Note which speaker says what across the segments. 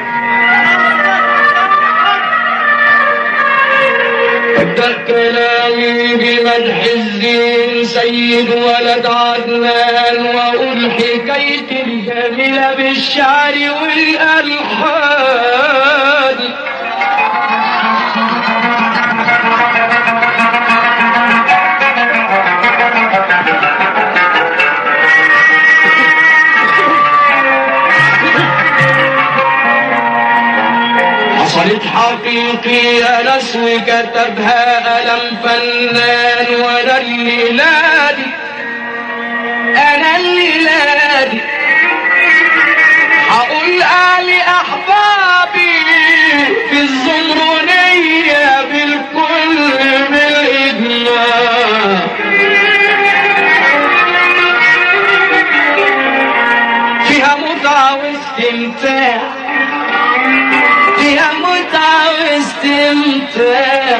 Speaker 1: ابدأ كلامي بمدح الدين سيد ولد عدنان وأقول حكايتي الجميلة بالشعر والألحان حصلت حقيقي أنس وكتبها ألم فنان وأنا الليلادي أنا الليلادي هقول أهلي أحبابي في الزمرونية بالكل بالإجماع فيها متعة واستمتاع فيها متعة واستمتاع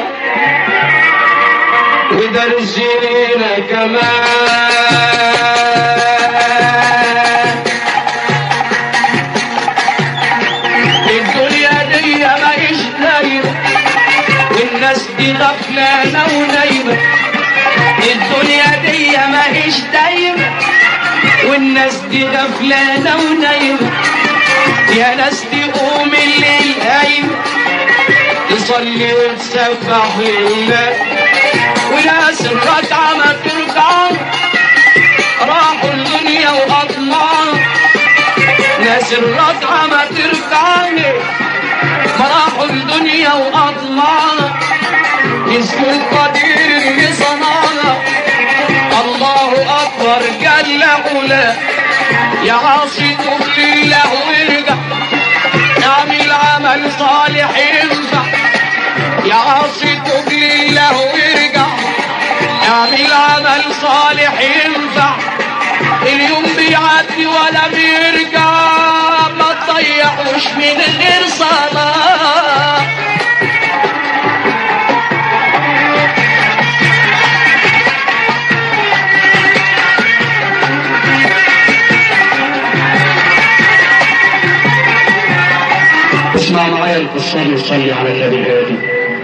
Speaker 1: ودرس لينا كمان الدنيا دي ماهيش دايرة والناس دي غفلانة ونايمة الدنيا دي ماهيش دايرة والناس دي غفلانة ونايمة يا ناس تقوم الليل قايمة تصلي وتسبح لله وناس الركعة ما تركع راحوا الدنيا وأطمعوا ناس الركعة ما تركع ما راحوا الدنيا وأطمعوا يسكوا القدير اللي صنعنا الله أكبر جل علا يا عاصي تب لله وارجع اعمل عمل صالح ينفع يا عاصي تب لله وارجع اعمل عمل صالح ينفع اليوم بيعدي ولا بيرجع ما تضيعوش من غير صلاه اسمع معايا القصة وصلي على النبي الهادي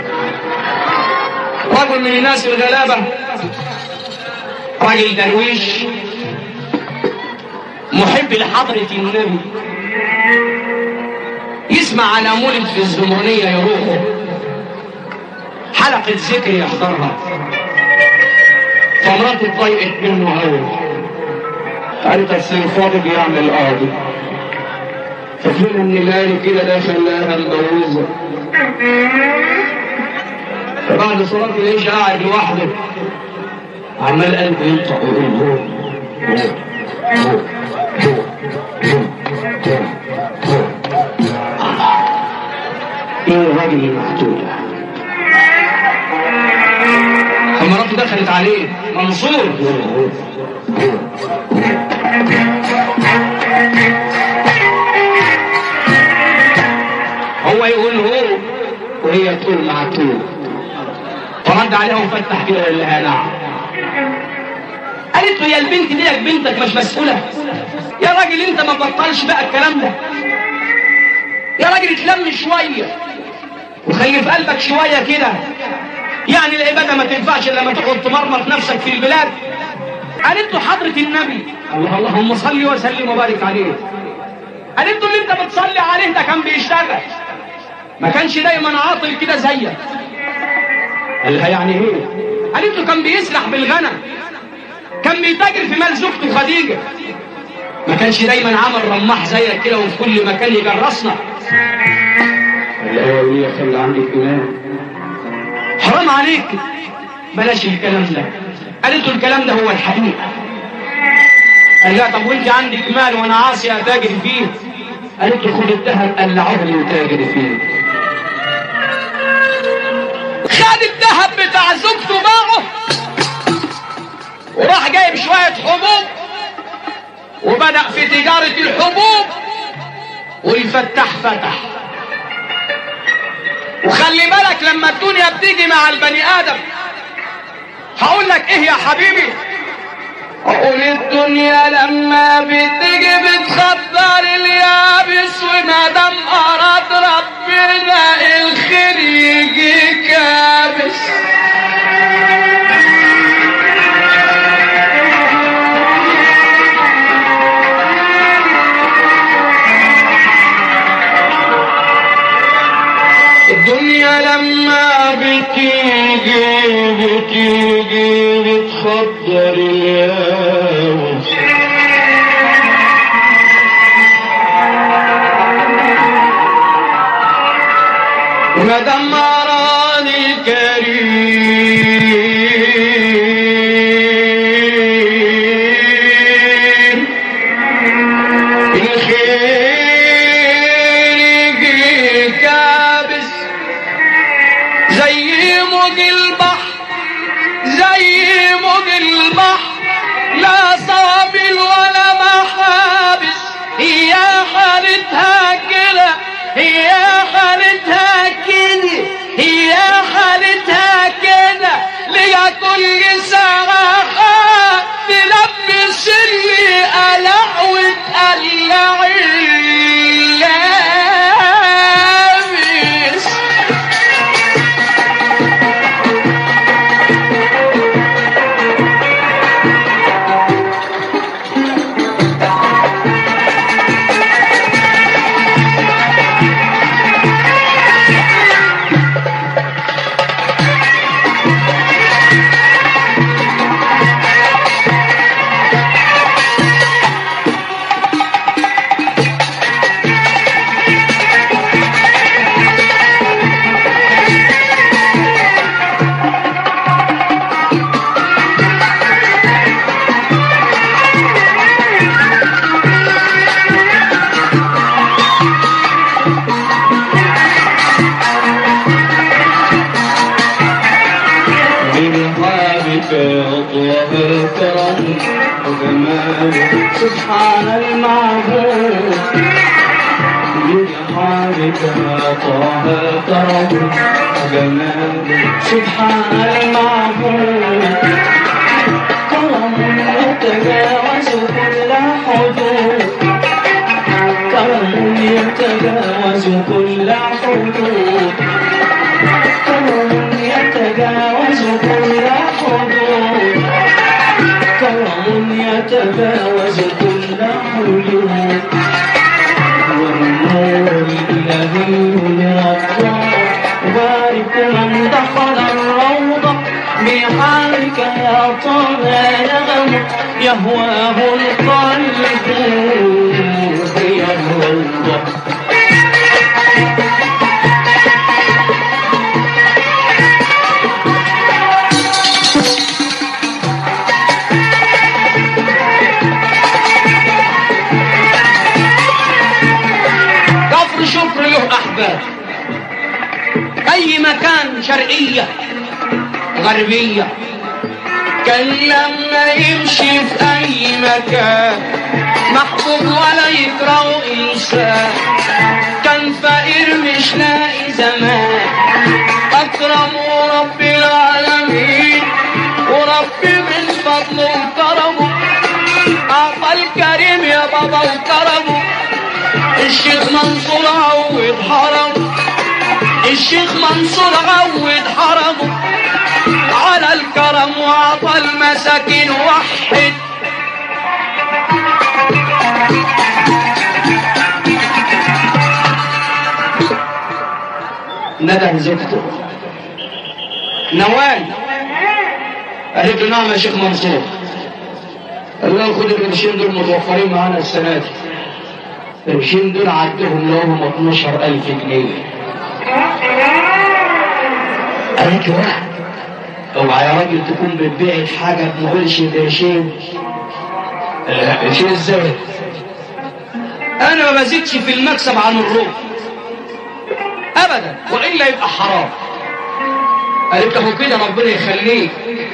Speaker 1: رجل من الناس الغلابة راجل درويش محب لحضرة النبي يسمع على مولد في الزمرنية يروحوا حلقة ذكر يحضرها فمراته اتضايقت منه أوي قالت أصل الفاضل يعمل قاضي فاكرين ان مالي كده ده خلاها مبوظه فبعد صلاة العشاء قاعد لوحده عمال قلبه ينطق ويقول هو هو هو هو هو هو ايه الراجل المقتول ده فمراته دخلت عليه منصور هو هو هو يقول هو وهي تقول معتوه فرد عليها وفتح كده وقال لها نعم قالت له يا البنت ديك بنتك مش مسؤولة يا راجل انت ما تبطلش بقى الكلام ده يا راجل اتلم شوية وخلي في قلبك شوية كده يعني العبادة ما تنفعش الا لما تقعد تمرمط نفسك في البلاد قالت له حضرة النبي الله اللهم صل وسلم وبارك عليه قالت له اللي انت بتصلي عليه ده كان بيشتغل ما كانش دايما عاطل كده زيك قال لها يعني ايه قالت له كان بيسرح بالغنم كان بيتاجر في مال زوجته خديجه ما كانش دايما عامل رماح زيك كده وفي كل مكان يجرسنا قال لها يا وليه خلي عندك ايمان حرام عليك بلاش الكلام ده قالت له الكلام ده هو الحقيقه قال لها طب وانت عندك مال وانا عاصي اتاجر فيه قالت له خد الذهب قلعه لي وتاجر فيه خد الذهب بتاع زوجته باعه وراح جايب شوية حبوب وبدأ في تجارة الحبوب والفتح فتح وخلي بالك لما الدنيا بتيجي مع البني آدم هقول لك ايه يا حبيبي اقول الدنيا لما بتيجي بتخدر اليابس وما دام اراد لما بتيجي بتيجي بتخضر اليوم مدام أراني الكريم الخير يجي كابس زي موج البحر زي موج البحر لا صابل ولا محابس هي حالتها كده هي حالتها كده هي حالتها كده ليا كل ساعة تلبس اللي قلع وتقلع اللابس
Speaker 2: برهابك أطوب الكرم وجمالك سبحان المعبود برهابك أطوب الكرم وجمالك سبحان المعبود كرم يتجاوز كل حدود كرم يتجاوز كل حدود كرم يتجاوز كل حدود كرم يتجاوز كل حدود والنور الذي للأطوار بارك من دخل الروضة بحالك يا طه نغم يهواه القلب هي الروضة
Speaker 1: كفر شكر له احباب اي مكان شرقيه غربيه كان لما يمشي في اي مكان محبوب ولا يكره انسان كان فقير مش لاقي زمان اكرمه رب العالمين وربي من فضله وكرمه اعطى الكريم يا بابا وكرمه الشيخ منصور عود حرم الشيخ منصور عود حرمه على الكرم وعطى المساكين وحد ندى زوجته نوال قالت له نعم يا شيخ منصور قال له خد القرشين دول متوفرين معانا السنه دي القرشين دول عدهم لهم 12000 جنيه قالت له واحد اوعى يا راجل تكون بتبيع حاجه بقرش قرشين قرشين ازاي؟ انا ما بزيدش في المكسب عن الربع ابدا والا يبقى حرام قالت له كده ربنا يخليك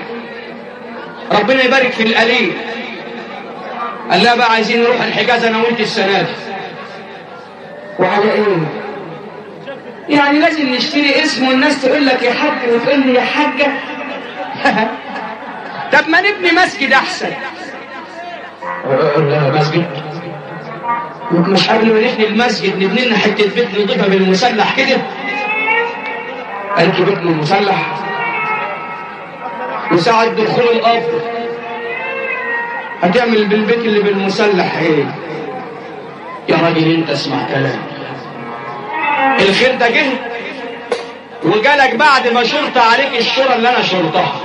Speaker 1: ربنا يبارك في القليل قال لها بقى عايزين نروح الحجاز انا وانت السنه دي وعلى ايه يعني لازم نشتري اسم والناس تقول لك يا حاج وتقول لي يا حاجه طب ما نبني مسجد احسن لا مسجد مش قبل ما نبني المسجد نبني لنا حته بيت نضيفها بالمسلح كده قالت له بيتنا المسلح وساعة دخول القبر هتعمل بالبيت اللي بالمسلح ايه يا راجل انت اسمع كلام الخير ده جه وجالك بعد ما شرط عليك الشورى اللي انا شرطها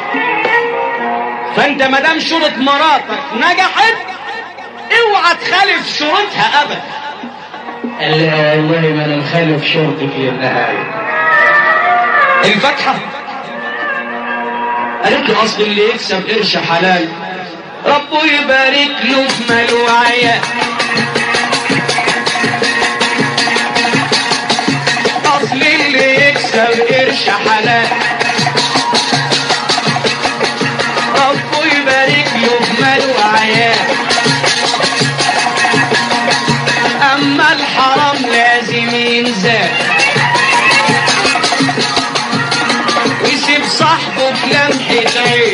Speaker 1: فانت ما دام شروط مراتك نجحت اوعى تخالف شروطها ابدا
Speaker 2: قال لها والله ما انا مخالف شرطك للنهايه
Speaker 1: الفاتحة قالت له اصل اللي يكسب قرش حلال ربه يبارك له في مال وعيال اصل اللي يكسب قرش حلال ربه يبارك له في مال وعيال اما الحرام لازم ينزل ويسيب صاحبه في لمحة عين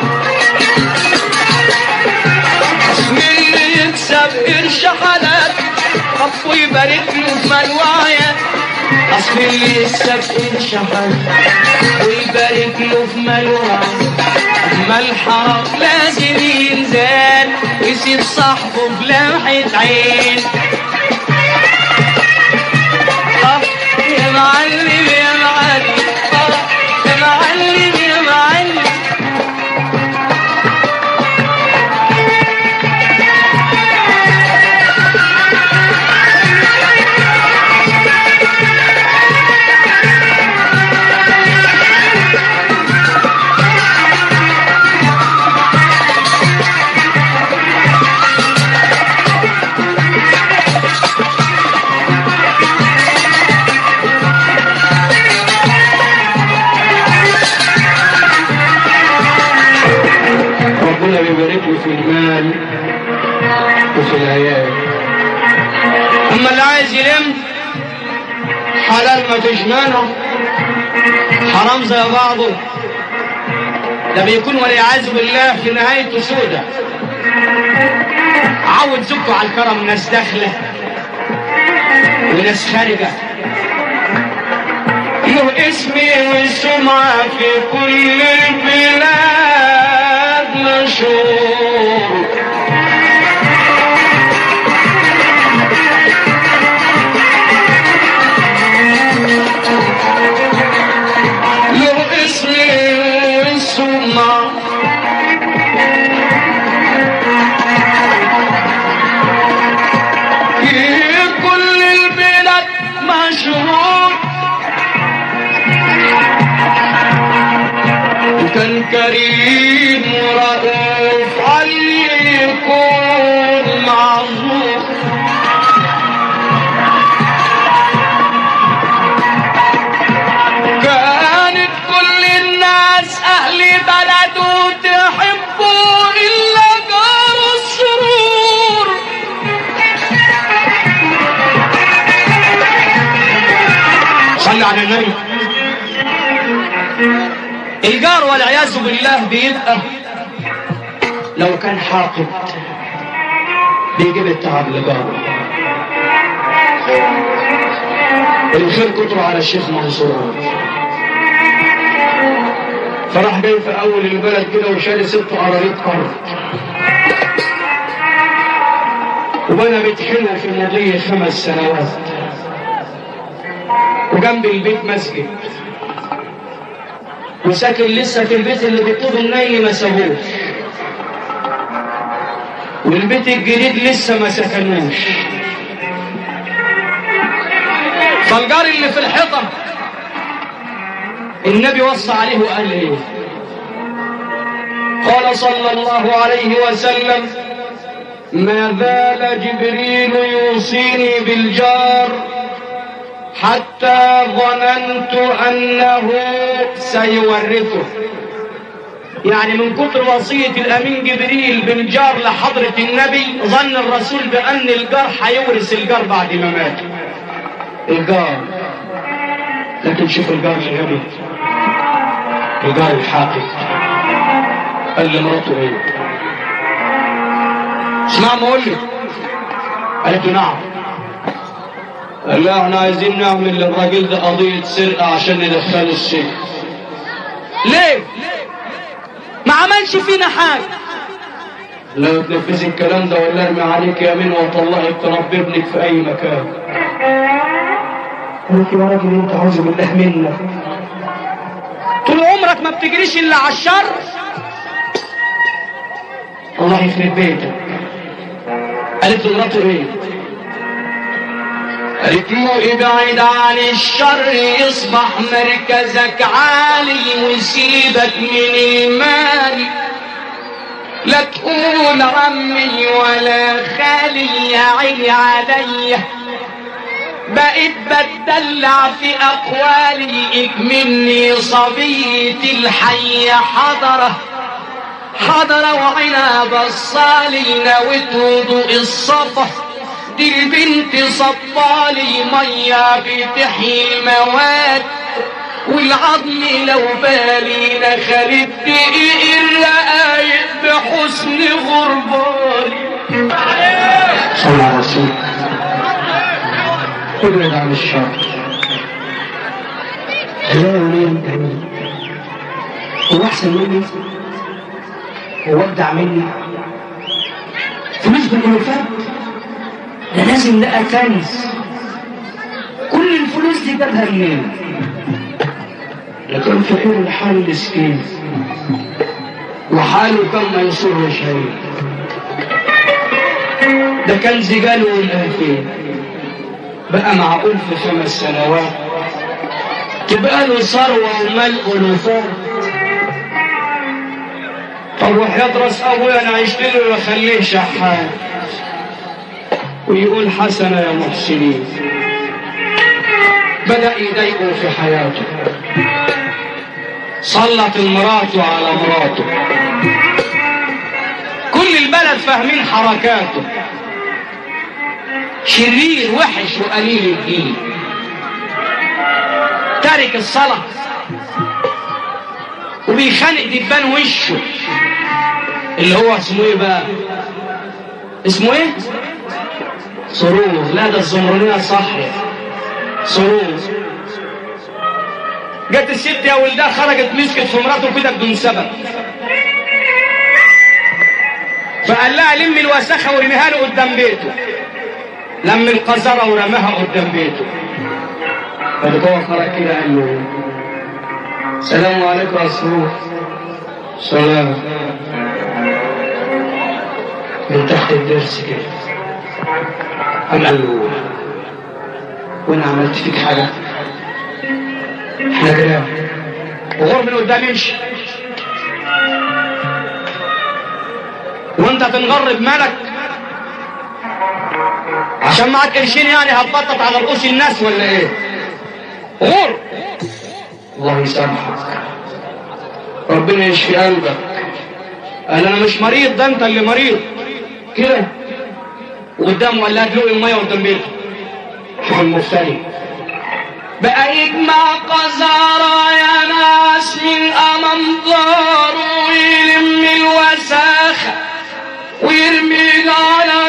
Speaker 1: اسم اللي يكسب قرش حلال ربه يبارك له في ملوايا اصل اللي يكسب قرش حلال ويبارك له في ملوايا اما الحرام لازم ينزل ويسيب صاحبه في لمحة عين آه، يا معلم يا معلم آه، يا معلم يا معلم
Speaker 2: ربنا بيبارك له في المال وفي العيال
Speaker 1: اما اللي عايز يلم حلال ما فيش منه حرام زي بعضه ده بيكون والعياذ بالله في نهايته سودة عود زوجته على الكرم ناس داخله وناس خارجه له اسمي والسمعة في كل البلاد مشهور له اسمي والسمعة في كل البلاد مشهور كان كريم ورؤوف علي يكون معذور كانت كل الناس أهل بلده تحبه إلا جار السرور صلى على النبي الجار والعياذ بالله بيبقى لو كان حاقد بيجيب التعب لجاره الخير كتر على الشيخ منصور فراح جاي في اول البلد كده وشال ست قراريط ارض وبنى بيت حلو في مضي خمس سنوات وجنب البيت مسجد وساكن لسه في البيت اللي بيطوب الني ما سابوش والبيت الجديد لسه ما سكنوش فالجار اللي في الحيطة النبي وصى عليه وقال ايه قال صلى الله عليه وسلم ما زال جبريل يوصيني بالجار حتى ظننت أنه سيورثه يعني من كتر وصية الأمين جبريل بالجار لحضرة النبي ظن الرسول بأن الجار هيورث الجار بعد ما مات الجار لكن شوف الجار الغبي الجار الحاقد قال لمراته ايه اسمع ما اقول لك قالت له نعم قال لا احنا عايزين نعمل للراجل ده قضية سرقة عشان ندخله السجن ليه؟ ما عملش فينا حاجة لو تنفذي الكلام ده ولا ارمي عليك يمين واطلعك تربي ابنك في اي مكان قلت يا راجل انت عاوز بالله منك طول عمرك ما بتجريش الا على الشر الله يخرب بيتك قالت له مراته ايه قالت له ابعد عن الشر يصبح مركزك عالي ويسيبك من المال لا تقول عمي ولا خالي يا عيني عليا بقيت بتدلع في اقوالي مني صبية الحي حضرة حضرة وعينها بصالي نويت وضوء الصفا دي البنت صبالي مية بتحيي المواد والعظم لو بالي نخلت دقيق الرقايق بحسن غربالي صلى الله عليه وسلم ابعد عن الشر لا مين تاني هو احسن مني هو ابدع مني فلوس بالالوفات ده لازم لقى كنز كل الفلوس دي جابها منين لكن فقير الحال مسكين وحاله كان ما يصر شيء ده كان زجاله الألفين بقى معقول في خمس سنوات تبقى له ثروة ومال ألوفات طب وحياة راس أبويا أنا عشت له وأخليه شحات ويقول حسنة يا محسنين بدأ يضايقه في حياته صلت مراته على مراته كل البلد فاهمين حركاته شرير وحش وقليل الدين تارك الصلاة وبيخانق دبان وشه اللي هو اسمه ايه بقى اسمه ايه سرور لا ده الزمرانية صح سرور جت الست يا ولدها خرجت مسكت في مراته كده بدون سبب فقال لها لم الوسخه وارميها له قدام بيته لم القذره ورماها قدام بيته فالجوع خرج كده قال له السلام عليكم يا سرور سلام من تحت الدرس كده قال له وانا عملت فيك حاجه احنا كده وغور من قدام يمشي وانت تنغر بمالك عشان معاك قرشين يعني هتبطط على رؤوس الناس ولا ايه غور الله يسامحك ربنا يشفي قلبك قال انا مش مريض ده انت اللي مريض كده وقدام ولا دلوقتي الميه قدام بيته شوف المفتري بقى يجمع قذارة يا ناس من أمام داره ويلم الوساخة ويرمي على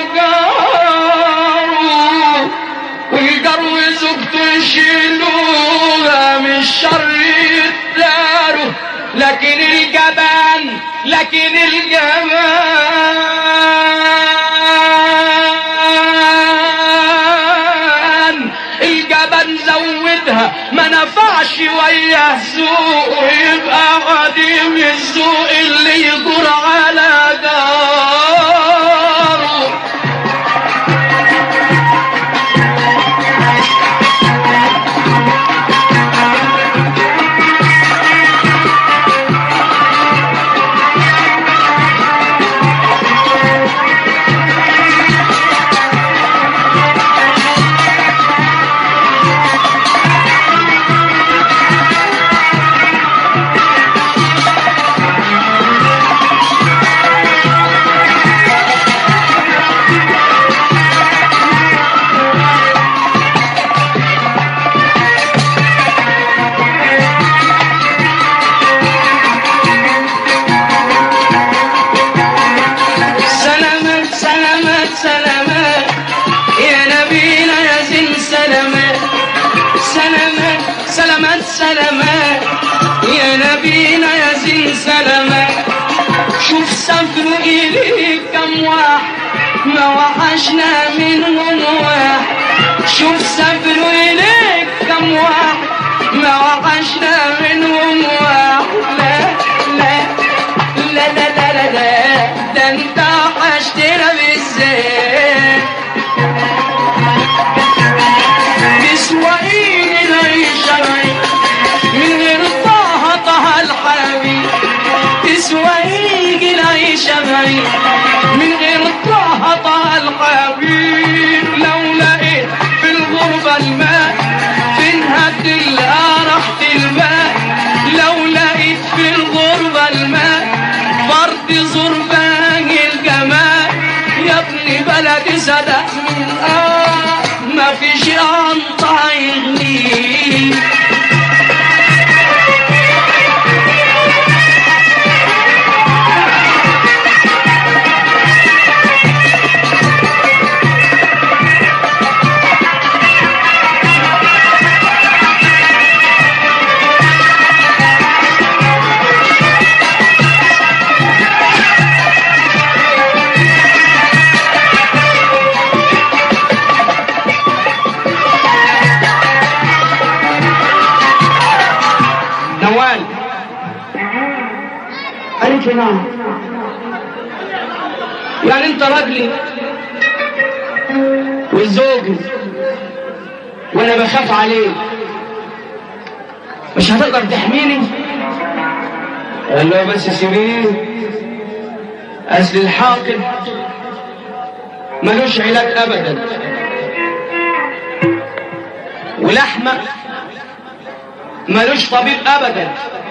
Speaker 1: جاره والجرو زوجته يشيلوها من شر يداروا لكن الجبان لكن الجبان الجبان زودها ما نفعش وياه سوق ويبقى قديم السوق اللي يجور على جاره سلامات سلامات سلامات يا نبينا يا زين سلامات سلامات سلامات سلامات يا نبينا يا زين سلامات شوف سافروا إليك كم واحد ما وحشنا منهم واحد شوف سافروا إليك كم منهم واحد ما وحشنا منهم واحد لا لا لا لا لا لا, لا ده انت وحشتنا بالذات تسوى ايه العيشة من غير طه طه الحبيب تسوى ايه العيشة من غير طه طه الحبيب لو لقيت في الغربة الماء فينها تلقى راحة الماء لو لقيت في الغربة الماء فرد زربان الجمال يا ابني بلدي صدق من آه ما فيش أنطع يغنيه نوال قالت لي نعم يعني انت راجلي وزوجي وانا بخاف عليك مش هتقدر تحميني قال له بس سيبيه اصل الحاقد ملوش علاج ابدا ولحمه ملوش طبيب ابدا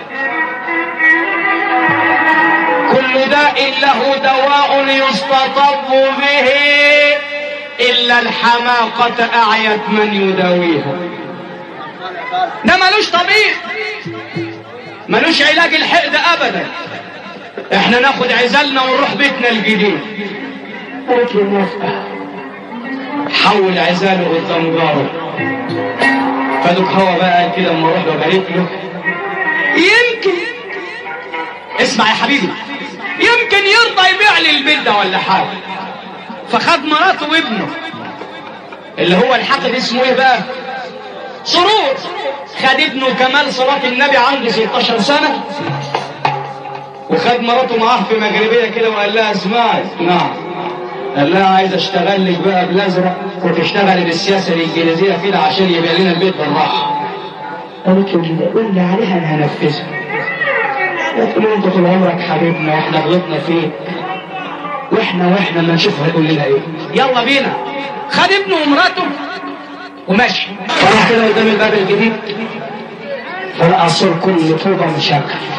Speaker 1: كل داء له دواء يستطب به الا الحماقة اعيت من يداويها ده ملوش طبيب ملوش علاج الحقد ابدا احنا ناخد عزلنا ونروح بيتنا الجديد قلت له موافقة حول عزاله قدام جاره فدوك هو بقى كده اما اروح له بارك له يمكن اسمع يا حبيبي يمكن يرضى يبيع لي البيت ده ولا حاجه فخد مراته وابنه اللي هو الحاقد اسمه ايه بقى سرور خد ابنه كمال صلاة النبي عنده 16 سنة وخد مراته معاه في مغربية كده وقال لها اسمعي نعم قال لها عايز اشتغل لك بقى بالازرق وتشتغلي بالسياسه الانجليزيه كده عشان يبيع لنا البيت بالراحه. قالت له اللي قول لي عليها انا هنفذها. قالت له انت طول عمرك حبيبنا واحنا غلطنا فيك. واحنا واحنا ما نشوف هيقول لنا ايه. يلا بينا. خد ابنه ومراته وماشي. راح كده قدام الباب الجديد فلقى السور كله طوبه مشغل.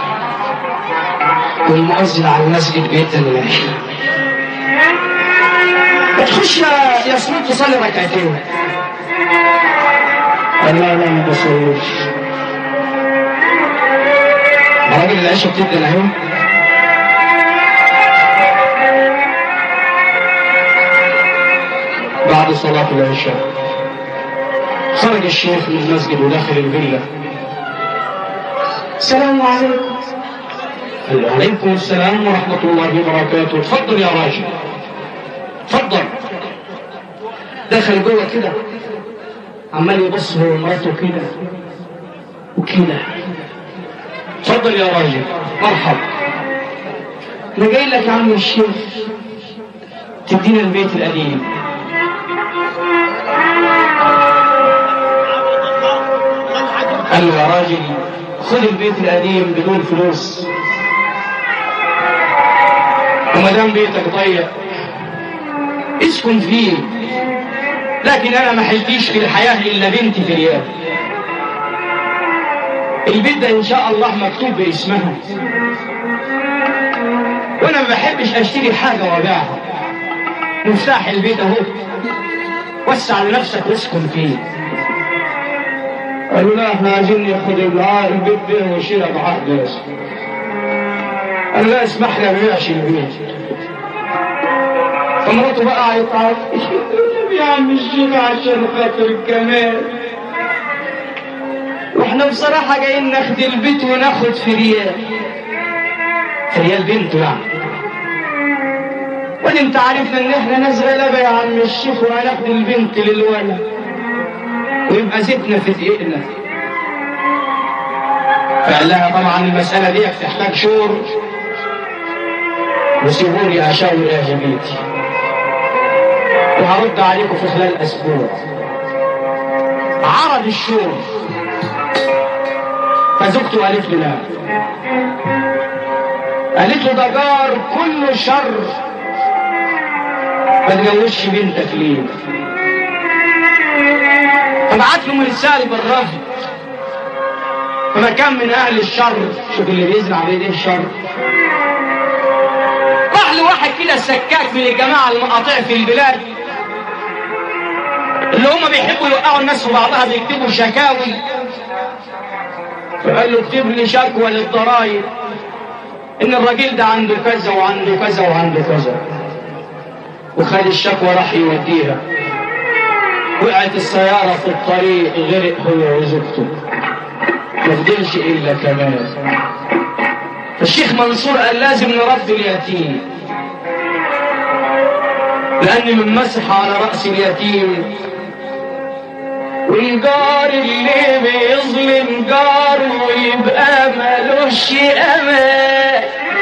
Speaker 1: والمؤذن على المسجد بيدن العشاء. بتخش يا ياسمين تصلي ركعتين قال لا لا ما بصليش راجل العشاء بتدن اهي بعد صلاة العشاء خرج الشيخ من المسجد ودخل الفيلا السلام عليكم قال له عليكم السلام ورحمة الله وبركاته اتفضل يا راجل اتفضل دخل جوه كده عمال يبص هو مراته كده وكده اتفضل يا راجل مرحبا انا جاي لك يا عم الشيخ تدينا البيت القديم قال له يا راجل خد البيت القديم بدون فلوس وما دام بيتك ضيق اسكن فيه لكن انا ما حلتيش في الحياة الا بنتي في ريال البيت ده ان شاء الله مكتوب باسمها وانا ما بحبش اشتري حاجة وابيعها مفتاح البيت اهو وسع لنفسك واسكن فيه قالوا لا احنا عايزين ناخد البيت ده وشيلها بعقد بس قال لا اسمح لي ما ابيعش البيت فمراته بقى عيطات يا عم الشيخ عشان خاطر الكمال واحنا بصراحة جايين ناخد البيت وناخد في ريال في ريال بنته يعني وادي انت عارف ان احنا ناس غلابة يا عم الشيخ وهناخد البنت للولد ويبقى زيتنا في دقيقنا فقال لها طبعا المسألة دي تحتاج شور وسيبوني أشاور أهل بيتي وهرد عليكم في خلال أسبوع عرض الشور فزوجته قالت له لا قالت له ده جار كله شر ما تجوزش بنتك ليه فبعت له مرسال بالرفض فما كان من اهل الشر شوف اللي بيزرع بايديه الشر راح له واحد كده سكاك من الجماعه المقاطع في البلاد اللي هم بيحبوا يوقعوا الناس في بعضها بيكتبوا شكاوي فقال له اكتب لي شكوى للضرايب ان الراجل ده عنده كذا وعنده كذا وعنده كذا وخد الشكوى راح يوديها وقعت السيارة في الطريق غرق هو وزوجته ما فضلش إلا كمان فالشيخ منصور قال لازم نربي اليتيم لأن من مسح على رأس اليتيم والجار اللي بيظلم جاره يبقى ملوش أمان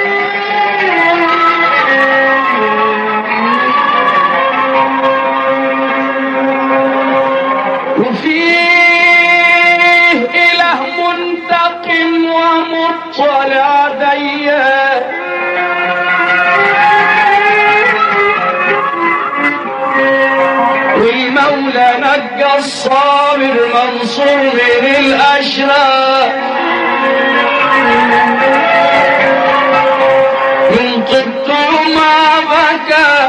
Speaker 1: وفيه إله منتقم ومطلع ديان والمولى نجى الصابر منصور من الأشرار من طبت ما بكى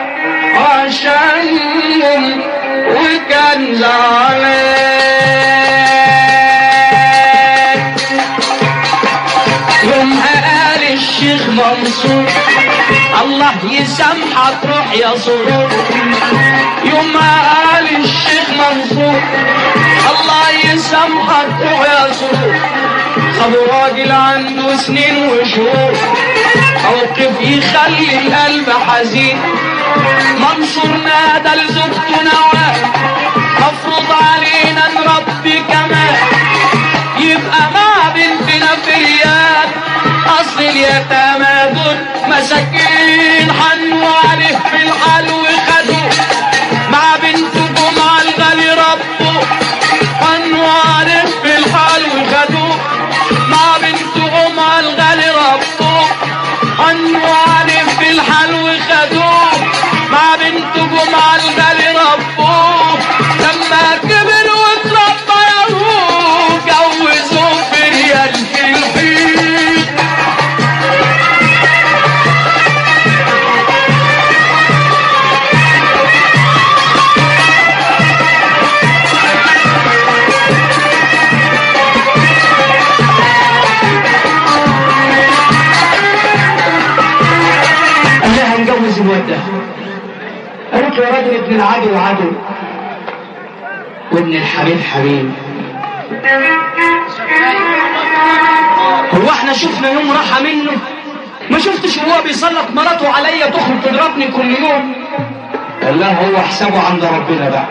Speaker 1: عشانهم وكان زعلان يومها قال الشيخ منصور الله يسامحك روح يا سرور يوم ما قال الشيخ منصور الله يسامحك روح يا سرور خدوا راجل عنده سنين وشهور موقف يخلي القلب حزين منصور نادى لزوجته نواه مفروض علينا نربي كمان يبقى مع بنتنا في ريال اصل اليتامى دول مساكين حنوا عليه في الحال وخدوه مع بنتكم على الغالي ربه حنوا عليه في الحال وخدوه مع بنتكم على الغالي ربه حنوا عليه في الحال وخدوه مع بنتكم على الغالي ربه لما كبر واتربى ياهو جوزوه في ريال في الحين قال لها نجوز الواد ده قالت له يا راجل ابن العدو عدو وابن الحبيب حبيب هو احنا شفنا يوم راحة منه ما شفتش وهو بيسلط مراته عليا تخرج تضربني كل يوم قال لها هو حسابه عند ربنا بقى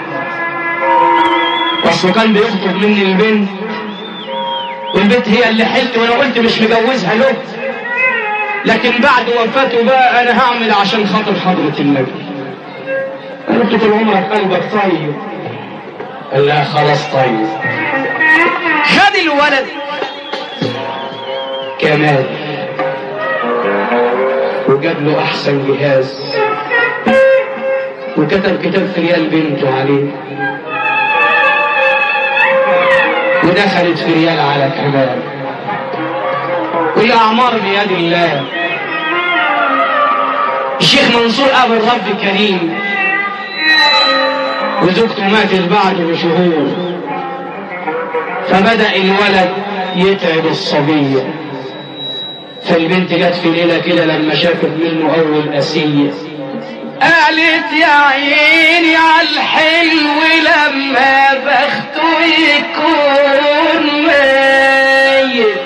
Speaker 1: بس كان بيخطب مني البنت والبنت هي اللي حلت وانا قلت مش مجوزها له لكن بعد وفاته بقى انا هعمل عشان خاطر حضرة النبي قلت طول عمرك قلبك طيب قال لها خلاص طيب خد الولد كمال وجاب له احسن جهاز وكتب كتاب في ريال بنته عليه ودخلت في ريال على كمال والأعمار بيد الله الشيخ منصور أبو الرب الكريم وزوجته ماتت بعده بشهور فبدأ الولد يتعب الصبية فالبنت جت في ليلة كده لما شافت منه أول أسية قالت يا عيني على الحلو لما بخته يكون ميت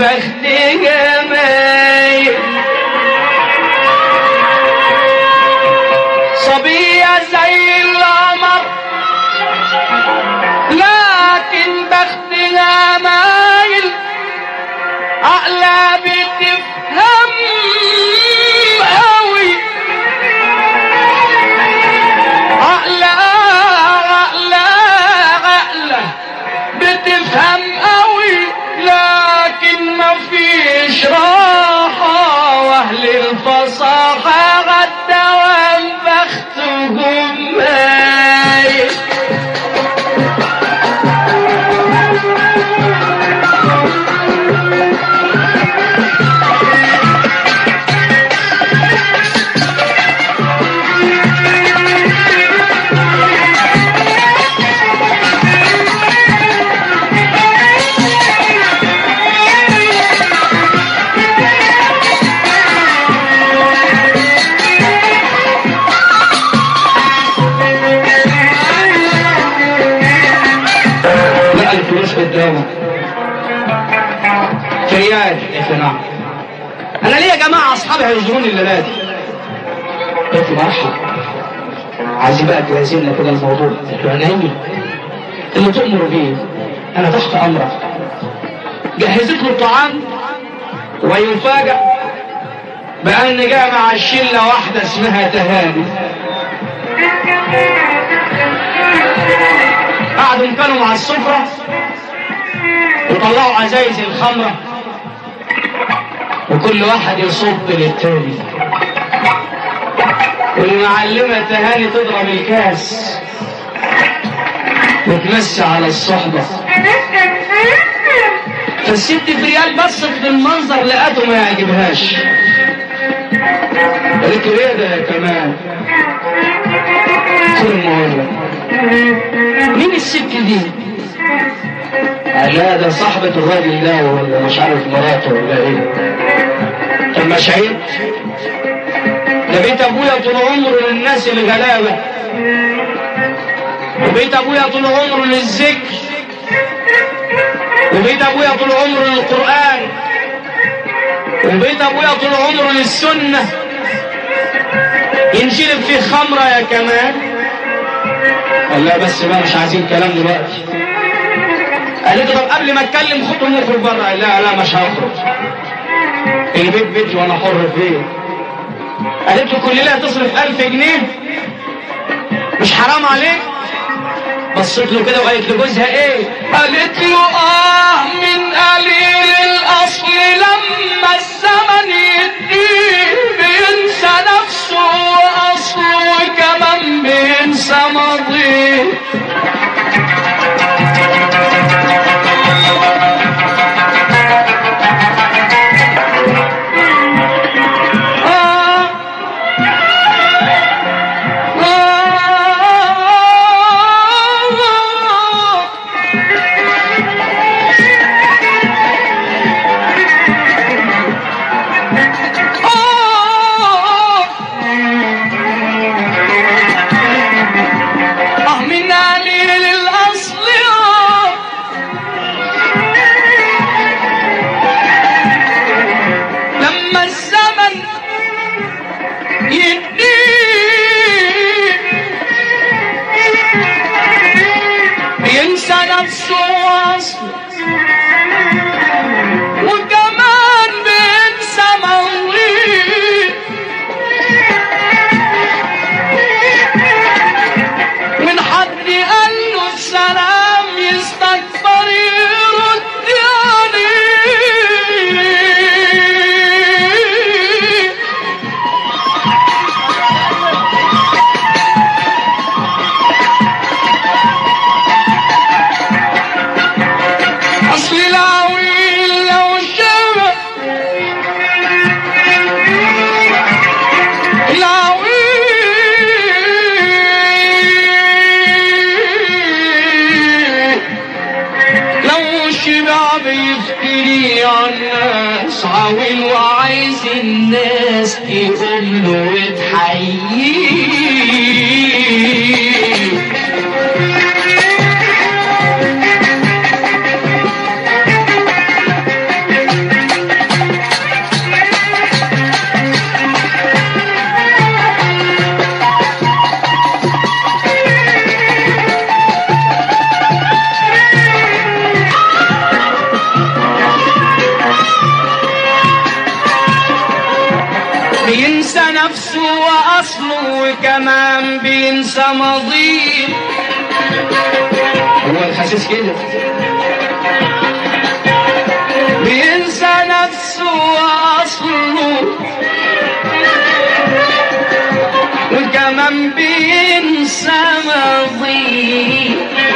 Speaker 1: بخت جمايل صبية زي القمر لكن بختها مايل عقلها بتفهم قوي عقلها عقلها عقلها بتفهم قوي لكن مفيش راحة واهل الفصاحة غدوان بختهم مايل
Speaker 2: لا الفلوس قدامك
Speaker 1: فريال
Speaker 2: ايه نعم
Speaker 1: انا ليا جماعه اصحابي هيزوروني الليله دي
Speaker 2: قلت مرحب عايزين بقى تلازمنا كده الموضوع قلت له عيني اللي تؤمر بيه انا تحت امرك
Speaker 1: جهزت له الطعام ويفاجأ بأن جاء مع الشلة واحدة اسمها تهاني قعدوا كانوا مع السفرة وطلعوا عزايز الخمرة وكل واحد يصب للتاني والمعلمة تهاني تضرب الكاس وتمسي على الصحبة فالست فريال بصت للمنظر لقته ما يعجبهاش قالت له ايه ده يا كمال قلت له المهم مين الست دي
Speaker 2: قال لا ده صاحبة الراجل ده ولا مش عارف مراته ولا ايه
Speaker 1: طب مش عيب ده بيت ابويا طول عمره للناس الغلابه وبيت ابويا طول عمره للذكر وبيت ابويا طول عمره للقران وبيت ابويا طول عمره للسنه ينشرب فيه خمره يا كمال قال لا بس بقى مش عايزين كلام دلوقتي قالت له طب قبل ما اتكلم خطوه نخرج بره قال لا لا مش هخرج البيت بيتي وانا حر فيه قالت له كل ليله تصرف ألف جنيه مش حرام عليك بصيت له كده وقالت لجوزها ايه قالت له اه من قليل الاصل لما الزمن يديه بينسى نفسه واصله وكمان بينسى ماضيه آه آه من قليل الأصل آه لما الزمن يديه ينسى نفسه واصله وكمان بينسى مويه من حد قال له السلام يستكبر يرد عليه اصل العويل لو شبه العويل لو شبع بيفتري عن الناس عويل وعايز الناس تقوم له وتحييه بينسى نفسه واصله وكمان بينسى ماضيه
Speaker 2: هو الخسيس كده
Speaker 1: بينسى نفسه واصله وكمان بينسى ماضيه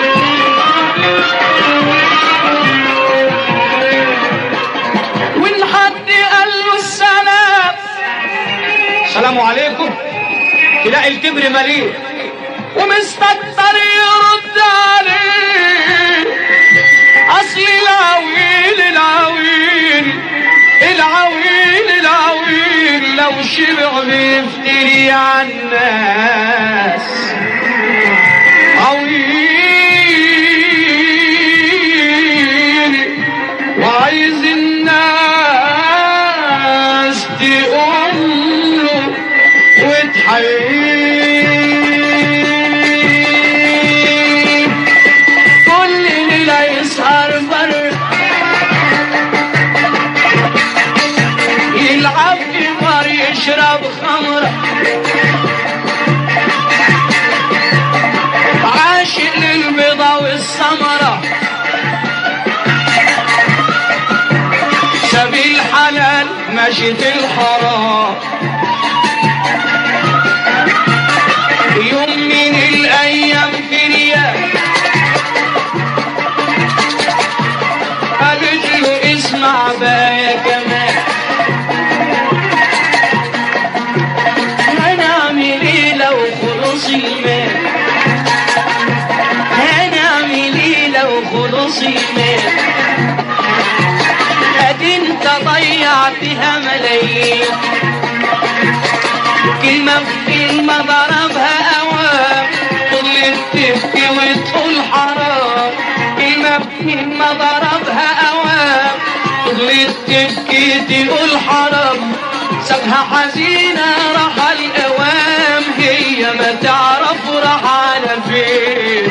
Speaker 1: وان حد قال له السلام السلام عليكم تلاقي الكبر مليء ومستكتر يرد عليه اصل العويل العويل العويل العويل لو شبع بيفتري على الناس عويل وعايز الناس تقول له وتحيي كل ليلة يسهر بره يلعب قمر يشرب خمرة عاشق للبيضة والسمرة سبيل حلال مشيت الحرام يوم من الايام في ريال قالت له اسمع بقى يا كمان هنعمل ايه لو خلص المال هنعمل ايه لو خلص المال ادي انت ضيعتها ملايين كلمة في كلمة ضربها أوام فضلت تبكي وتقول حرام كلمة في كلمة ضربها أوام فضلت تبكي تقول حرام سابها حزينة راح الأوام هي ما تعرف راح على فين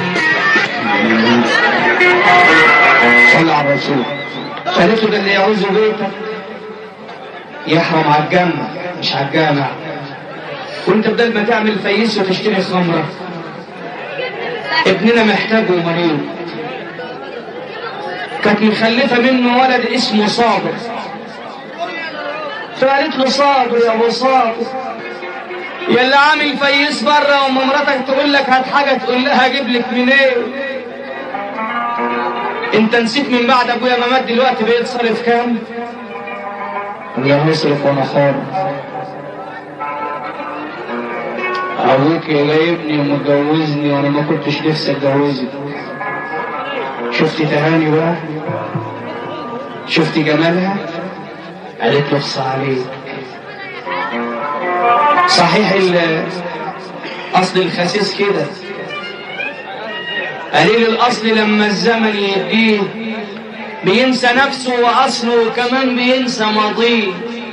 Speaker 2: صلى على الرسول قالت له ده اللي يعوز بيتك يحرم على الجنة مش على الجامع وانت بدل ما تعمل فيس وتشتري خمرة ابننا محتاج ومريض كانت مخلفة منه ولد اسمه صابر فقالت له صابر يا ابو صابر
Speaker 1: يا اللي عامل فيس بره وام مراتك تقول لك هات حاجه تقول لها اجيب لك منين انت نسيت من بعد ابويا ما مات دلوقتي بقيت صارف كام
Speaker 2: اللي هيصرف وانا خارج ابوك جايبني ومتجوزني وانا ما كنتش نفسي اتجوزك شفتي تهاني بقى شفتي جمالها قالت له اخصى عليك صحيح ال- اصل الخسيس كده
Speaker 1: قليل الاصل لما الزمن يديه بينسى نفسه واصله وكمان بينسى ماضيه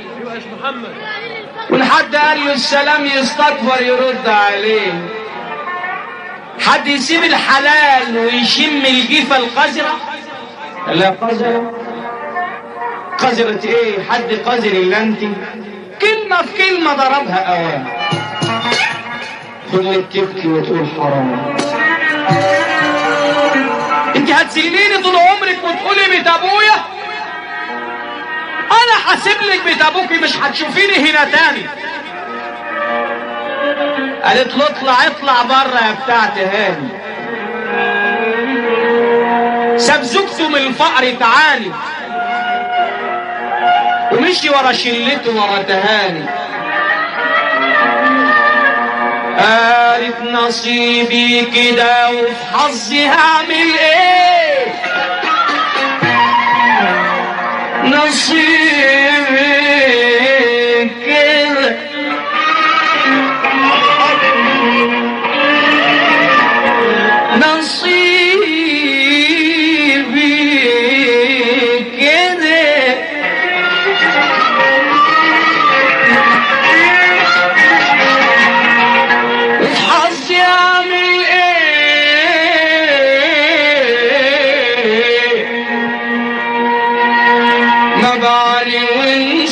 Speaker 1: وان حد قال له السلام يستكبر يرد عليه حد يسيب الحلال ويشم الجيفة القذرة لا قذرة قذرة ايه حد قذر الا انت كلمة في كلمة ضربها اوام
Speaker 2: فضلت تبكي وتقول حرام
Speaker 1: انت هتسيبيني طول عمرك وتقولي بيت ابويا انا هسيب لك بيت ابوكي مش هتشوفيني هنا تاني قالت له اطلع اطلع بره يا بتاعت هاني ساب زوجته من الفقر تعاني ومشي ورا شلته ورا تهاني قالت نصيبي كده وفي حظي هعمل ايه نصيبي كده نصيبي كده وحظي اعمل ايه ما بعلي وان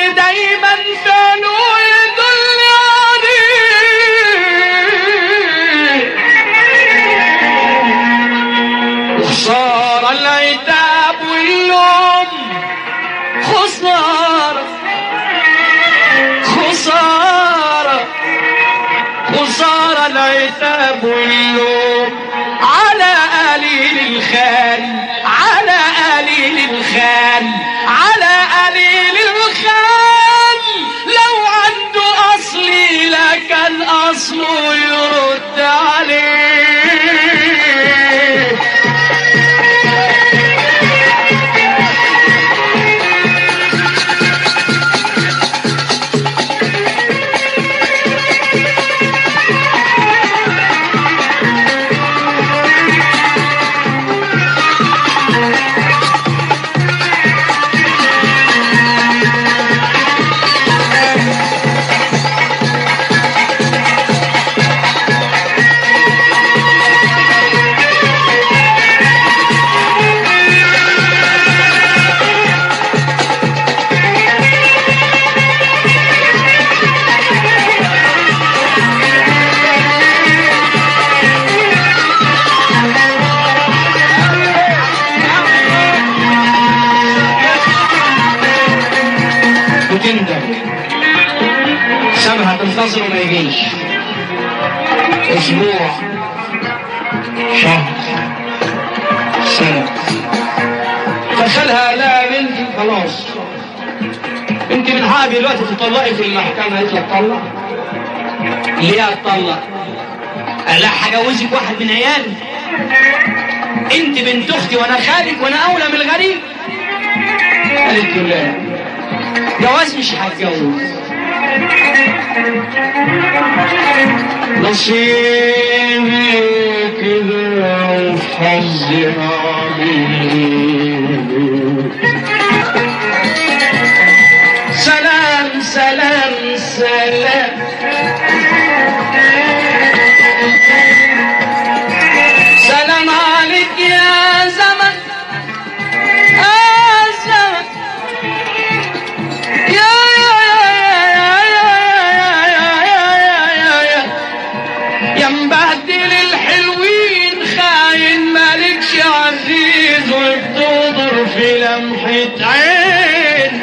Speaker 1: دايما فعله يدل عليه وخسارة العتاب واللوم خسارة خسارة خسارة العتاب واللوم على قليل الخال على قليل الخال على قليل الخال لو عنده أصلي لكن أصله يرد عليه وتندم سنة هتنتظر وما يجيش اسبوع شهر سنة فخلها لا يا بنتي خلاص انت من حق دلوقتي تطلقي في المحكمة قالت لك طلق ليه هتطلق؟ قال لها هجوزك واحد من عيالي انت بنت اختي وانا خالك وانا اولى من الغريب قالت له لا جواز مش هتجوز نصيبي كده وحظي سلام سلام سلام سلام عليك يا زمن يا زمن يا يا مبهدل الحلوين خاين مالكش عزيز وبتضر في لمحة عين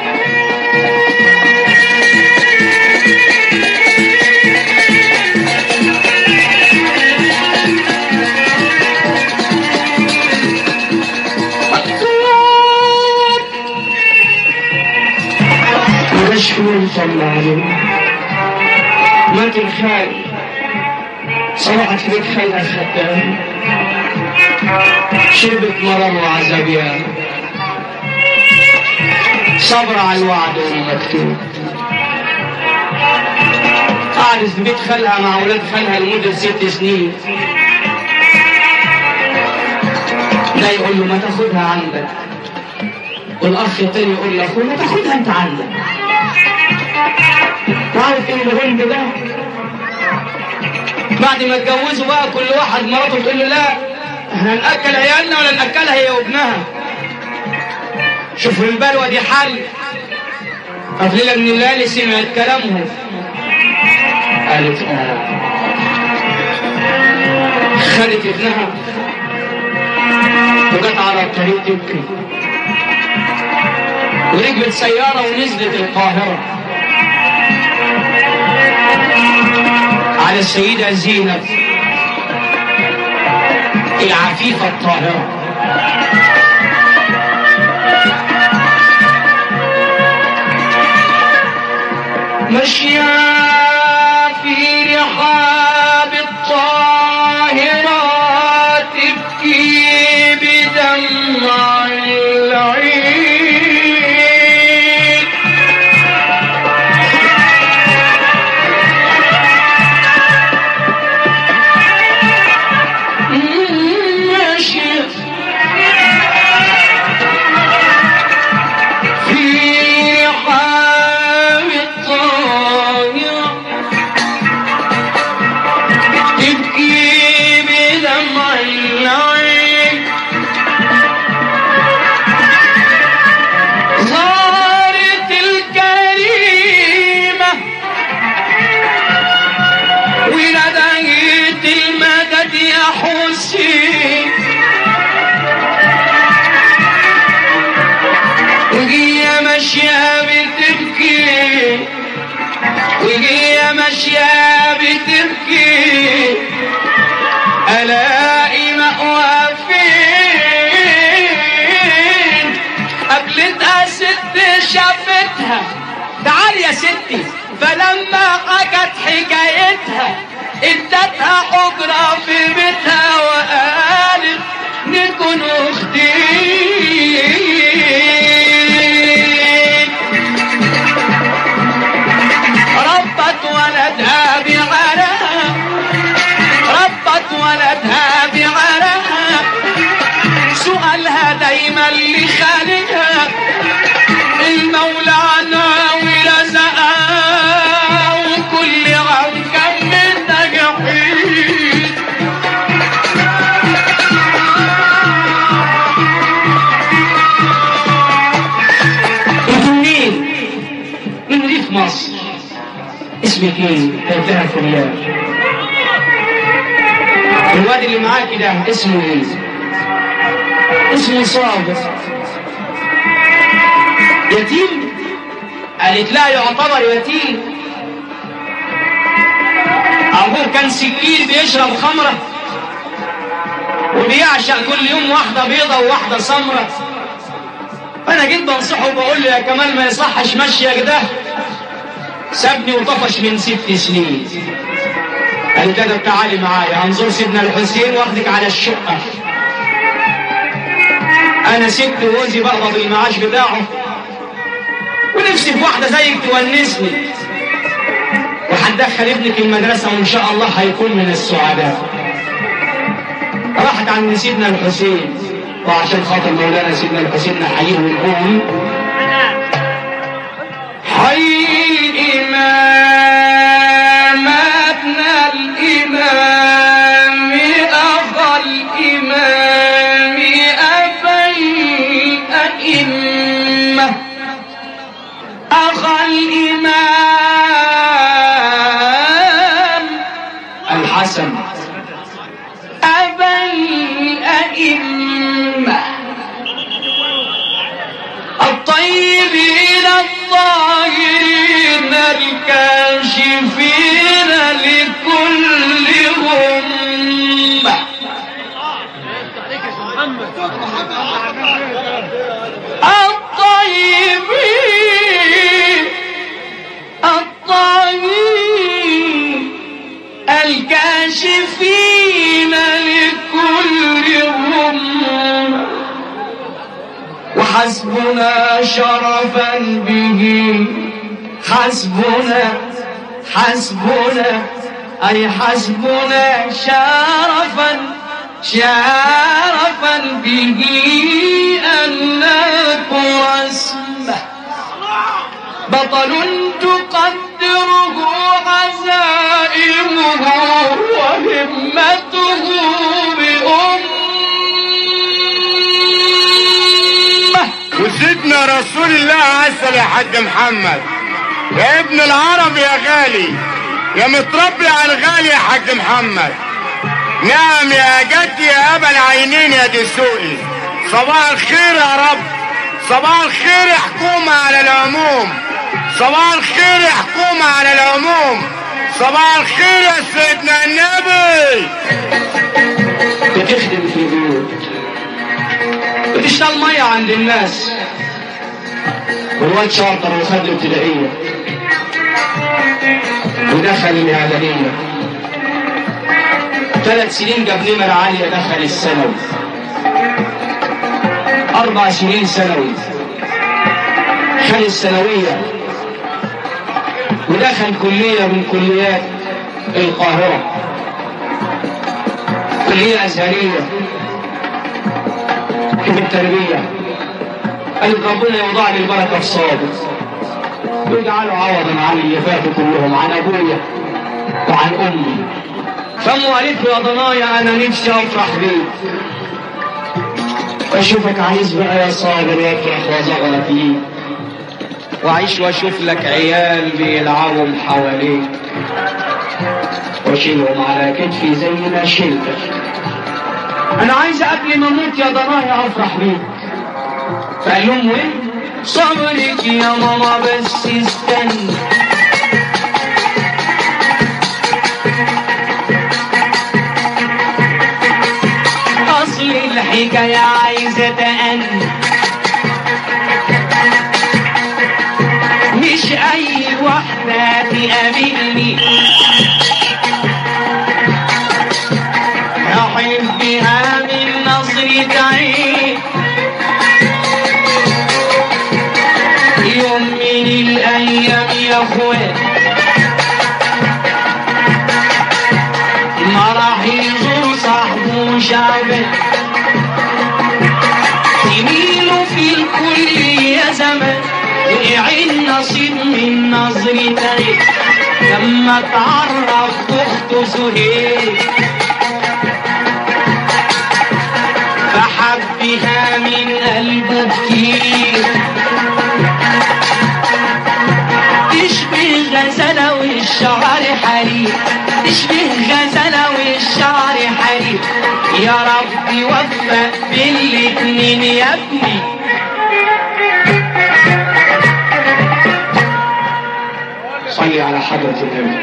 Speaker 1: مش فلوس صلى عليه مات الخال صبحت في بيت خالها الخدام شربت مرض وعذابيان صبر على الوعد والمكتوب قعدت في بيت خالها مع ولاد خالها لمدة ست سنين ده يقول له ما تاخدها عندك والاخ التاني يقول لاخوه ما تاخدها انت عندك تعرف ايه الغلب ده بعد ما اتجوزوا بقى كل واحد مراته تقول له لا احنا ناكل عيالنا ولا ناكلها هي وابنها شوف البلوه دي حل ففي ليله من الليالي سمعت كلامهم قالت اه خدت ابنها وجت على الطريق تبكي وركبت سيارة ونزلت القاهرة على السيدة زينب العفيفة الطاهرة مشيا في رحاب الطاهرات تبكي بدمع العين مشيا في رحاب الطاهرات الحسين وهي ماشية بتبكي وهي ماشية بتبكي ألاقي مأوى فين قابلتها ست شافتها تعال يا ستي فلما حكت حكايتها ادتها حجرة في بيتها وقالت نكون اختين ربت ولدها بعرها ربت ولدها بعرها سؤالها دايما لخالقها المولى عنها ورزقها وكل عام كم من نجاحين انتوا منين؟ من ريف مصر اسمك ايه؟ قلتها فلان الواد اللي معاكي ده اسمه ايه؟ اسمه صابر يتيم؟ قالت لا يعتبر يتيم أبوه كان سكين بيشرب خمرة وبيعشق كل يوم واحدة بيضة وواحدة سمرة فأنا جيت بنصحه وبقول له يا كمال ما يصحش مشيك ده سابني وطفش من ست سنين قال لي كده تعالي معايا هنزور سيدنا الحسين واخدك على الشقة أنا سبت جوزي بقبض المعاش بتاعه ونفسي في واحدة زيك تونسني وهتدخل ابنك المدرسة وإن شاء الله هيكون من السعداء راحت عند سيدنا الحسين وعشان خاطر مولانا سيدنا الحسين نحييه ونقول حي إماماتنا الإمام أخا الإمام أبي أئمة أخا الإمام الحسن أبا الأئمة الطيبين الطاهرين الكاشفين لكل همة الطيبين الطاهرين الكاشفين لكل همة وحسبنا شرفا به حسبنا حسبنا أي حسبنا شرفا شرفا به أن نذكر اسمه بطل تقدره عزائمه وهمته بأمه
Speaker 3: وسيدنا رسول الله عسل يا حاج محمد يا ابن العرب يا غالي يا متربي على الغالي يا حاج محمد نعم يا جدي يا ابا العينين يا دسوقي صباح الخير يا رب صباح الخير يا حكومة على العموم صباح الخير يا حكومة على العموم صباح الخير يا سيدنا النبي
Speaker 1: بتخدم في البيوت بتشتغل مية عند الناس والواد شاطر وخد ابتدائية ودخل الإعدادية ثلاث سنين جاب نمرة عالية دخل الثانوي أربع سنين ثانوي خد الثانوية ودخل كلية من كليات القاهرة كلية أزهرية في التربية قالت ربنا يوضع لي البركة في صابر ويجعله عوضا عن اللي فاتوا كلهم عن أبويا وعن أمي فأمه قالت له يا ضنايا أنا نفسي أفرح بيك أشوفك عايز بقى يا صابر وأفرح وأزغر فيك وأعيش وأشوف لك عيال بيلعبوا حواليك واشيلهم على كتفي زي ما شلتك انا عايز قبل ما اموت يا ضنايا افرح بيك فقال لهم ايه صبرك يا ماما بس استنى اصل الحكايه عايزه تأني مش اي واحده تقابلني احبها من نظرة عين يوم من الايام يا اخوان ما راح يزور صاحبه شعبان يميلوا في الكل يا زمان وقع النصيب من نظرة عين لما تعرف اخته سهيل فحبها من قلبه كتير تشبه غزالة والشعر حرير تشبه غزالة والشعر حرير يا رب وفق بين الاتنين يا ابني
Speaker 2: صلي على حضرة النبي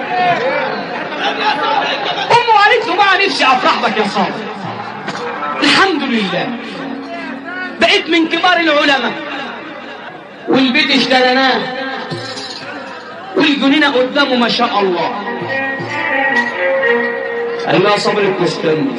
Speaker 1: امه قالت له بقى نفسي افرح بك يا صابر الحمد لله بقيت من كبار العلماء والبيت اشتريناه والجنينه قدامه ما شاء الله قال لها صبرك واستني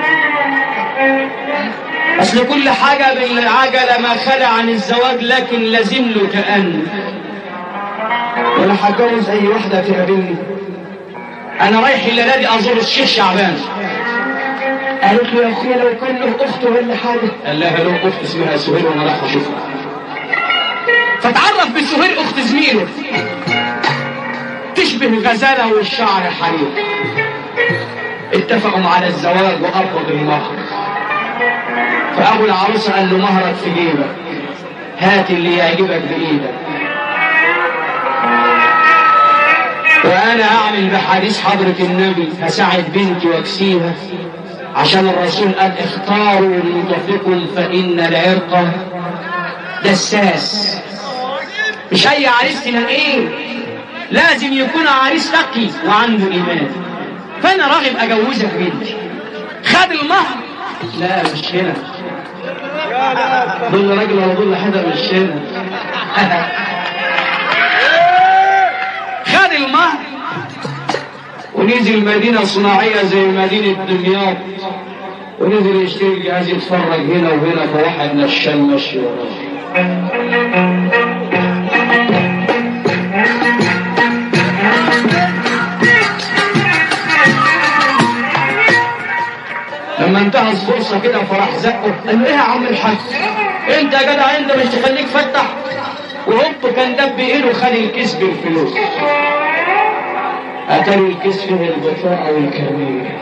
Speaker 1: اصل كل حاجه بالعجله ما خلى عن الزواج لكن لازم له تأني
Speaker 2: وانا هتجوز اي واحدة تقابلني
Speaker 1: انا رايح الليله دي ازور الشيخ شعبان
Speaker 2: قالت له يا اخويا لو كان له اخت ولا حاجة
Speaker 1: قال لها له اخت اسمها سهير وانا رايح اشوفها فتعرف بسهير اخت زميله تشبه غزاله والشعر حرير اتفقوا على الزواج وقبضوا المهر فابو العروسه قال له مهرك في جيبك هات اللي يعجبك بايدك وانا اعمل بحديث حضره النبي هساعد بنتي واكسيها عشان الرسول قال اختاروا لنطفكم فان العرق دساس مش اي عريس تلاقيه لازم يكون عريس تقي وعنده ايمان فانا راغب اجوزك بنتي خد المهر لا مش هنا ضل راجل ولا ضل حدا مش هنا خد المهر ونزل مدينة صناعية زي مدينة دمياط ونزل يشتري الجهاز يتفرج هنا وهنا فواحد نشال مشي وراه لما انتهى الفرصة كده فراح زقه قال له ايه يا عم الحاج انت يا جدع انت مش تخليك فتح وهوب كان دب ايده خد الكيس بالفلوس اتاري الكيس فيه البطاقة والكرنيه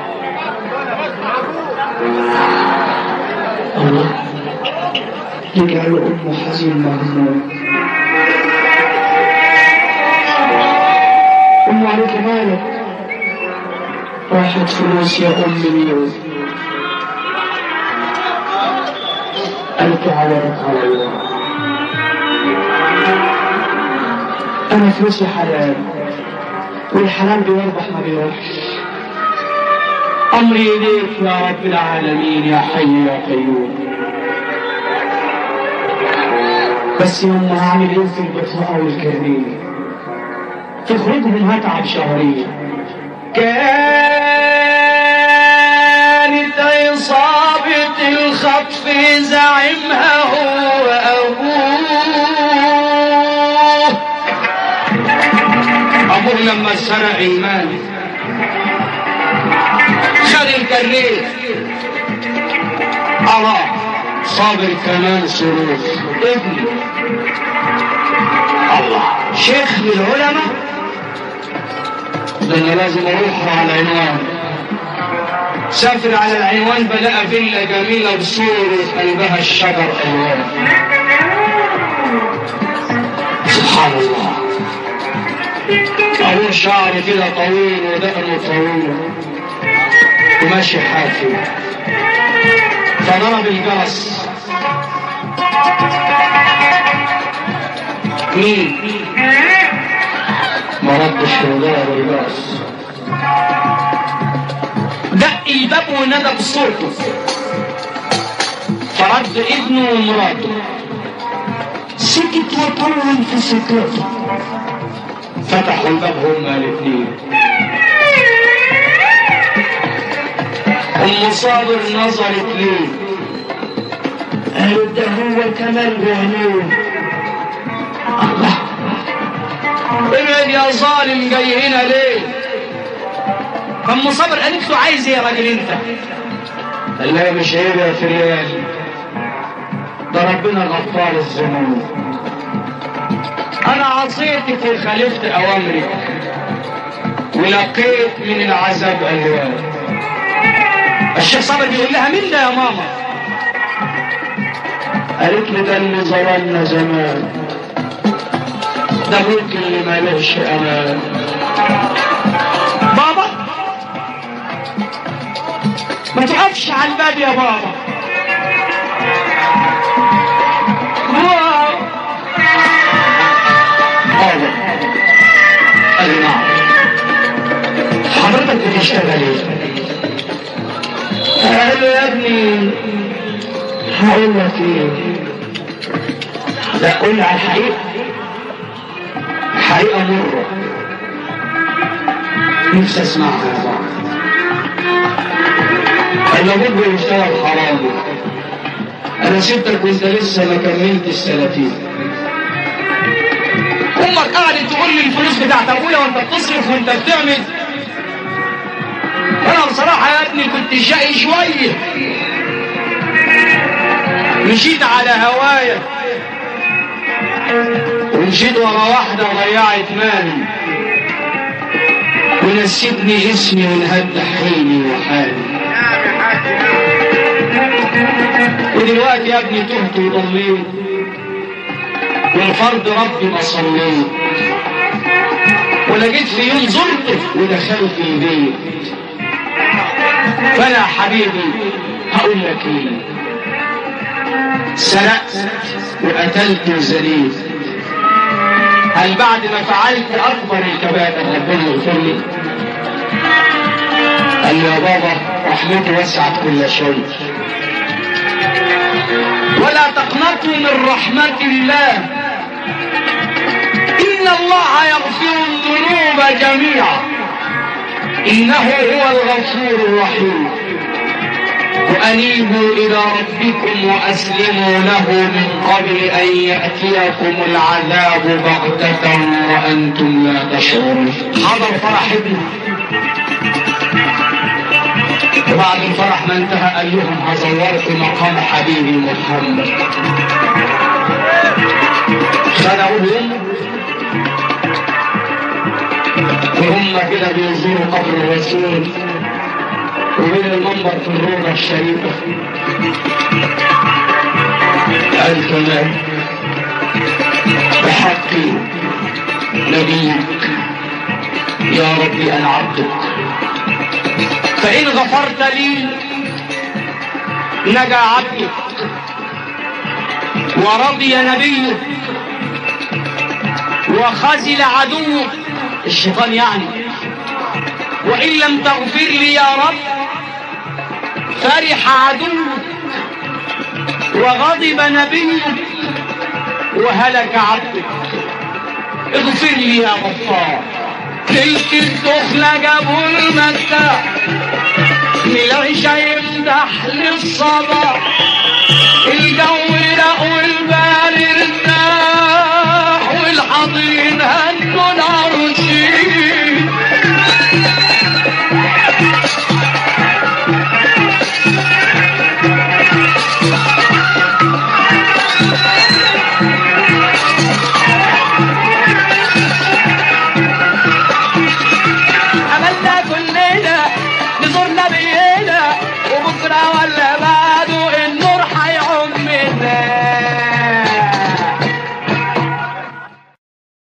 Speaker 1: الله يجعل أمه حزين مهموم أم عليك مالك راحت فلوس يا أم اليوم قالت عوضك على الله أنا فلوسي حلال والحلال بيربح ما بيروحش أمري إليك يا رب العالمين يا حي يا قيوم بس يوم هعمل ايه في البطاقة والكرنيه تخرجهم هتعب شهرين كانت عصابة الخطف زعيمها هو أبوه أبوه لما سرق المال خد الكرنيه أراه صابر كمان سرور ابني الله شيخ من العلماء ده انا لازم اروح على العنوان سافر على العنوان بلقى فيلا جميلة بصورة قلبها الشجر ألوان سبحان الله
Speaker 2: ابوه شعره كده طويل ودقنه طويل وماشي حافي فضرب الجرس مين؟ ما ردش وضرب الجرس
Speaker 1: دق الباب ونادى بصوته فرد ابنه ومراته سكت وطول في سكاته
Speaker 2: فتحوا الباب هما الاثنين ام صابر نظرت ليه قالت ده هو كمان بعينيه الله
Speaker 1: ابعد يا ظالم جاي هنا ليه ام صابر قالت له عايز ايه يا راجل انت
Speaker 2: قال لها مش عيب يا فريال ده ربنا غفار الذنوب
Speaker 1: انا عصيتك وخالفت اوامرك
Speaker 2: ولقيت من العذاب الوان
Speaker 1: الشيخ صابر بيقول لها مين ده يا ماما
Speaker 2: قالت له ده اللي ظلمنا زمان ده ممكن اللي مالوش امان
Speaker 1: بابا ما تقفش على الباب يا بابا واو.
Speaker 2: بابا قال لي نعم حضرتك بتشتغل ايه؟ قال له يا ابني هقول لك ايه؟ لا قول لي على الحقيقة حقيقة مرة نفسي اسمعها يا بابا قال له بابا يشتغل حرامي انا سبتك وانت لسه ما كملتش سنتين
Speaker 1: امك قعدت تقول لي الفلوس بتاعت ابويا وانت بتصرف وانت بتعمل انا بصراحه يا ابني كنت شقي شويه مشيت على هوايا
Speaker 2: ومشيت ورا واحدة ضيعت مالي ونسيتني اسمي وانهد حيلي وحالي ودلوقتي يا ابني تهت وضليت والفرض ربي ما صليت ولا جيت في يوم زرته ودخلت البيت فانا يا حبيبي هقول لك ايه سرقت وقتلت وزنيت هل بعد ما فعلت اكبر الكبائر ربنا يغفر لي قال لي يا بابا رحمته وسعت كل شيء
Speaker 1: ولا تقنطوا من رحمة الله إن الله يغفر الذنوب جميعا
Speaker 2: انه هو الغفور الرحيم وانيبوا الى ربكم واسلموا له من قبل ان ياتيكم العذاب بغته وانتم لا تشعرون حضر فرح ابنه وبعد الفرح ما انتهى قال لهم هزورت مقام حبيبي محمد خلعوهم وهم كده بيزوروا قبر الرسول وبين المنبر في الروضة الشريفة قال كمان بحقي نبيك يا ربي أنا عبدك
Speaker 1: فإن غفرت لي نجا عبدك ورضي نبيك وخزل عدوك الشيطان يعني وإن لم تغفر لي يا رب فرح عدوك وغضب نبيك وهلك عبدك اغفر لي يا غفار تلك الدخلة جابوا المكة من العشاء يمدح للصباح الجو لقوا البال ارتاح والحاضرين هنوا العروسين عملنا كلنا نزور نبينا وبكره ولا